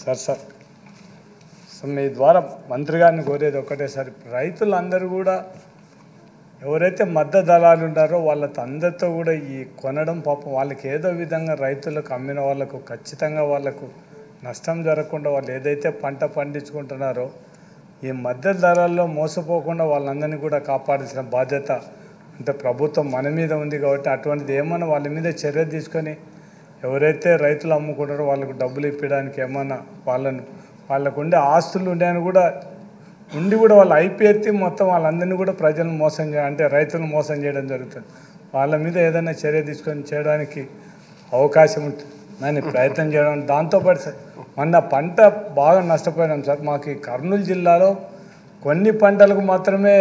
sir sir so మీ ద్వారా మంత్రి గారిని కోరేది ఒకటే సార్ రైతులందరూ కూడా ఎవరైతే మధ్య దళాలు ఉన్నారో వాళ్ళతో అందరితో కూడా ఈ కొనడం పాపం వాళ్ళకి ఏదో విధంగా రైతులకు అమ్మిన వాళ్ళకు ఖచ్చితంగా వాళ్ళకు నష్టం జరగకుండా వాళ్ళు ఏదైతే పంట పండించుకుంటున్నారో ఈ మధ్య ధరల్లో మోసపోకుండా వాళ్ళందరినీ కూడా కాపాడాల్సిన బాధ్యత అంటే ప్రభుత్వం మన మీద ఉంది కాబట్టి అటువంటిది ఏమన్నా వాళ్ళ మీద చర్య తీసుకొని ఎవరైతే రైతులు అమ్ముకుంటారో వాళ్ళకు డబ్బులు ఇప్పడానికి ఏమన్నా వాళ్ళను వాళ్ళకు ఉండే ఆస్తులు ఉండేని కూడా ఉండి కూడా వాళ్ళు ఐపీఎత్తి మొత్తం వాళ్ళందరినీ కూడా ప్రజలను మోసం చేయ అంటే రైతులను మోసం చేయడం జరుగుతుంది వాళ్ళ మీద ఏదైనా చర్య తీసుకొని చేయడానికి అవకాశం ఉంటుంది దాన్ని ప్రయత్నం చేయడం దాంతోపాటు సార్ మొన్న పంట బాగా నష్టపోయినాం సార్ మాకు ఈ కర్నూలు జిల్లాలో కొన్ని పంటలకు మాత్రమే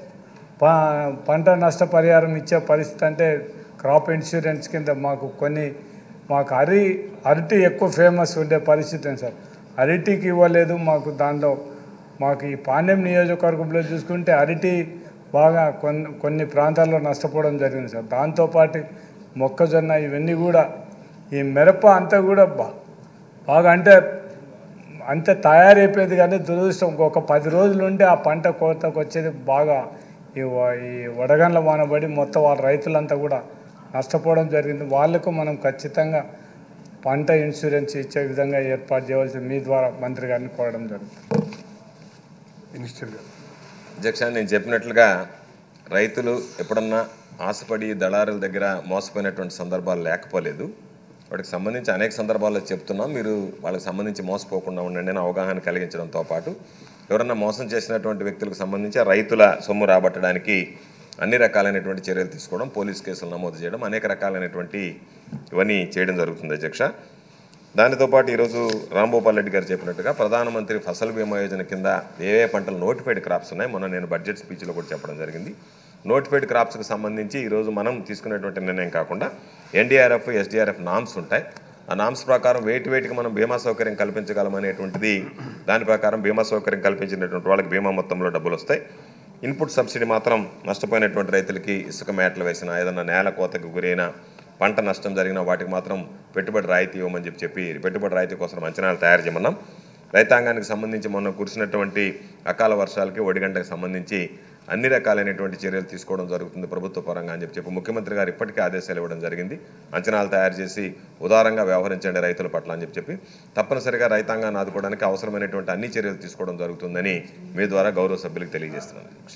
ప- పంట నష్టపరిహారం ఇచ్చే పరిస్థితి అంటే క్రాప్ ఇన్సూరెన్స్ కింద మాకు కొన్ని మాకు అరి అరటి ఎక్కువ ఫేమస్ ఉండే పరిస్థితి ఉంది సార్ అరటికి ఇవ్వలేదు మాకు దాంట్లో మాకు ఈ పాండ్యం నియోజకవర్గంలో చూసుకుంటే అరటి బాగా కొన్ని కొన్ని ప్రాంతాల్లో నష్టపోవడం జరిగింది సార్ దాంతోపాటు మొక్కజొన్న ఇవన్నీ కూడా ఈ మిరప అంతా కూడా బా బాగా అంటే అంతే తయారైపోయేది కానీ దురదృష్టం ఒక పది రోజులు ఉంటే ఆ పంట కోతకు వచ్చేది బాగా ఈ వ- ఈ వడగండ్ల వానబడి మొత్తం వాళ్ళ రైతులంతా కూడా నష్టపోవడం జరిగింది వాళ్ళకు మనం ఖచ్చితంగా పంట ఇన్సూరెన్స్ ఇచ్చే విధంగా ఏర్పాటు చేయవలసి మీ ద్వారా మంత్రి గారిని కోరడం జరుగుతుంది మినిస్టర్ గారు అధ్యక్ష నేను చెప్పినట్లుగా రైతులు ఎప్పుడన్నా ఆశపడి దళారుల దగ్గర మోసపోయినటువంటి సందర్భాలు లేకపోలేదు వాటికి సంబంధించి అనేక సందర్భాల్లో చెప్తున్నాం మీరు వాళ్ళకి సంబంధించి మోసపోకుండా ఉండండి అని అవగాహన కలిగించడంతో పాటు ఎవరన్నా మోసం చేసినటువంటి వ్యక్తులకు సంబంధించి ఆ రైతుల సొమ్ము రాబట్టడానికి అన్ని రకాలైనటువంటి చర్యలు తీసుకోవడం పోలీస్ కేసులు నమోదు చేయడం అనేక రకాలైనటువంటి ఇవన్నీ చేయడం జరుగుతుంది అధ్యక్ష దానితో పాటు ఈరోజు రాంభూపాల్ రెడ్డి గారు చెప్పినట్టుగా ప్రధానమంత్రి ఫసల్ బీమా యోజన కింద ఏ ఏ పంటలు నోటిఫైడ్ క్రాప్స్ ఉన్నాయి మొన్న నేను బడ్జెట్ స్పీచ్లో కూడా చెప్పడం జరిగింది నోటిఫైడ్ క్రాప్స్కి సంబంధించి ఈరోజు మనం తీసుకునేటువంటి నిర్ణయం కాకుండా ఎన్డీఆర్ఎఫ్ ఎస్డీఆర్ఎఫ్ నామ్స్ ఉంటాయి ఆ నామ్స్ ప్రకారం వేటి వేటికి మనం బీమా సౌకర్యం కల్పించగలం అనేటువంటిది దాని ప్రకారం బీమా సౌకర్యం కల్పించినటువంటి వాళ్ళకి బీమా మొత్తంలో డబ్బులు వస్తాయి ఇన్పుట్ సబ్సిడీ మాత్రం నష్టపోయినటువంటి రైతులకి ఇసుక మేటలు వేసిన ఏదైనా నేల కోతకు గురైన పంట నష్టం జరిగిన వాటికి మాత్రం పెట్టుబడి రాయితీ ఇవ్వమని చెప్పి చెప్పి పెట్టుబడి రాయితీ కోసం అంచనాలు తయారు చేయమన్నాం రైతాంగానికి సంబంధించి మొన్న కురిసినటువంటి అకాల వర్షాలకి ఒడిగంటకు సంబంధించి అన్ని రకాలైనటువంటి చర్యలు తీసుకోవడం జరుగుతుంది ప్రభుత్వ పరంగా అని చెప్పి చెప్పి ముఖ్యమంత్రి గారు ఇప్పటికే ఆదేశాలు ఇవ్వడం జరిగింది అంచనాలు తయారు చేసి ఉదారంగా వ్యవహరించండి రైతుల పట్ల అని చెప్పి చెప్పి తప్పనిసరిగా రైతాంగాన్ని ఆదుకోవడానికి అవసరమైనటువంటి అన్ని చర్యలు తీసుకోవడం జరుగుతుందని మీ ద్వారా గౌరవ సభ్యులకు తెలియజేస్తున్నాను